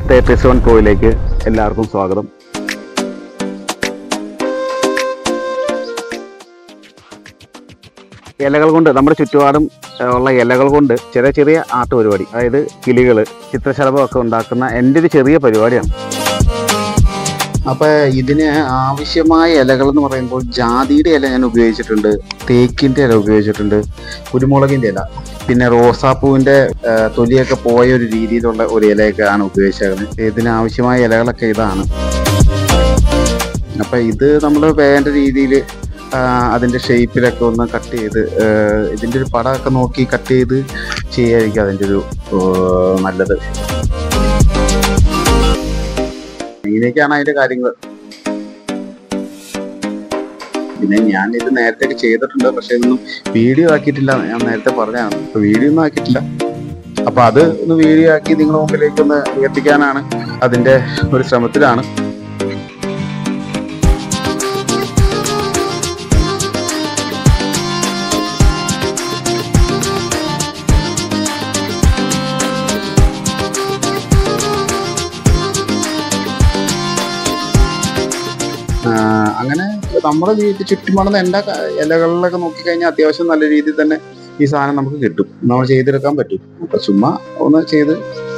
F thirty seven പ്രോയിലേക്ക് എല്ലാവർക്കും സ്വാഗതം ഇലകൾ കൊണ്ട് നമ്മുടെ ചുറ്റുപാടും ഏഹ്, ഉള്ള ഇലകൾ കൊണ്ട് ചെറിയ ചെറിയ ആർട്ട് പരിപാടി അതായത് കിളികൾ ചിത്രശലഭമൊക്കെ ഉണ്ടാക്കുന്ന എൻ്റെ ഒരു ചെറിയ പരിപാടിയാണ് അപ്പൊ ഇതിന് ആവശ്യമായ ഇലകൾ എന്ന് പറയുമ്പോൾ ജാതിയുടെ ഇല ഞാൻ ഉപയോഗിച്ചിട്ടുണ്ട് തേക്കിന്റെ ഇല ഉപയോഗിച്ചിട്ടുണ്ട് കുരുമുളകിന്റെ ഇല പിന്നെ റോസാപ്പൂവിന്റെ ആ, തൊലിയൊക്കെ പോയ ഒരു രീതിയിലുള്ള ഒരു ഇലയൊക്കെയാണ് ഉപയോഗിച്ചേക്കുന്നത് ഇതിന് ആവശ്യമായ ഇലകളൊക്കെ ഇതാണ് അപ്പൊ ഇത് നമ്മൾ വേണ്ട രീതിയിൽ അതിന്റെ ഷേപ്പിലൊക്കെ ഒന്ന് കട്ട് ചെയ്ത് ആ, ഇതിന്റെ ഒരു പടമൊക്കെ നോക്കി കട്ട് ചെയ്ത് ചെയ്യായിരിക്കും അതിന്റെ ഒരു ആ, നല്ലത് ഇങ്ങനെയൊക്കെയാണ് അതിന്റെ കാര്യങ്ങൾ പിന്നെ ഞാൻ ഇത് നേരത്തെ ഒക്കെ ചെയ്തിട്ടുണ്ട് പക്ഷെ ഇതൊന്നും വീഡിയോ ആക്കിയിട്ടില്ല ഞാൻ നേരത്തെ പറഞ്ഞതാണ് അപ്പൊ വീഡിയോ ഒന്നും ആക്കിയിട്ടില്ല അപ്പൊ അത് ഒന്ന് വീഡിയോ ആക്കി നിങ്ങളുടെ മുമ്പിലേക്ക് ഒന്ന് എത്തിക്കാനാണ് അതിന്റെ ഒരു ശ്രമത്തിലാണ് ആഹ് അങ്ങനെ നമ്മുടെ വീട്ടിൽ ചുറ്റുപാടുന്ന എൻ്റെ ഇലകളിലൊക്കെ നോക്കിക്കഴിഞ്ഞാൽ അത്യാവശ്യം നല്ല രീതിയിൽ തന്നെ ഈ സാധനം നമുക്ക് കിട്ടും നമ്മൾ ചെയ്തെടുക്കാൻ പറ്റും അപ്പൊ ചുമ്മാ ഒന്ന് ചെയ്ത്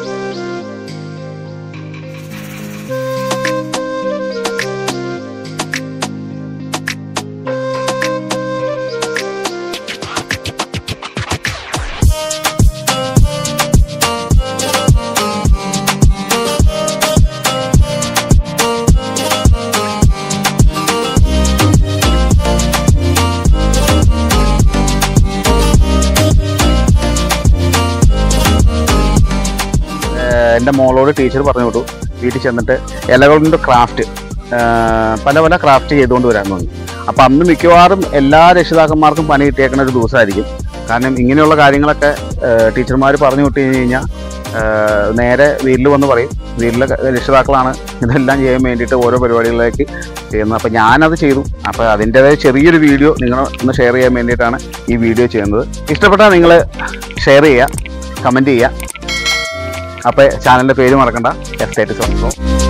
എൻ്റെ മോളോട് ടീച്ചർ പറഞ്ഞു വിട്ടു വീട്ടിൽ ചെന്നിട്ട് ഇലകളുടെ ക്രാഫ്റ്റ് പല പല ക്രാഫ്റ്റ് ചെയ്തുകൊണ്ട് വരാൻ തോന്നി അപ്പം അന്ന് മിക്കവാറും എല്ലാ രക്ഷിതാക്കന്മാർക്കും പണി കിട്ടിയേക്കുന്ന ഒരു ദിവസമായിരിക്കും കാരണം ഇങ്ങനെയുള്ള കാര്യങ്ങളൊക്കെ ടീച്ചർമാർ പറഞ്ഞു വിട്ട് കഴിഞ്ഞ് കഴിഞ്ഞാൽ നേരെ വീട്ടിൽ വന്ന് പറയും വീട്ടിലെ രക്ഷിതാക്കളാണ് ഇതെല്ലാം ചെയ്യാൻ വേണ്ടിയിട്ട് ഓരോ പരിപാടികളിലേക്ക് ചെയ്യുന്നത് അപ്പം ഞാനത് ചെയ്തു അപ്പോൾ അതിൻ്റെതായ ചെറിയൊരു വീഡിയോ നിങ്ങൾ ഒന്ന് ഷെയർ ചെയ്യാൻ വേണ്ടിയിട്ടാണ് ഈ വീഡിയോ ചെയ്യുന്നത് ഇഷ്ടപ്പെട്ടാൽ നിങ്ങൾ ഷെയർ ചെയ്യുക കമൻറ്റ് ചെയ്യുക അപ്പോൾ ചാനലിൻ്റെ പേര് മറക്കണ്ട എഫ് തേർട്ടി സെവൻ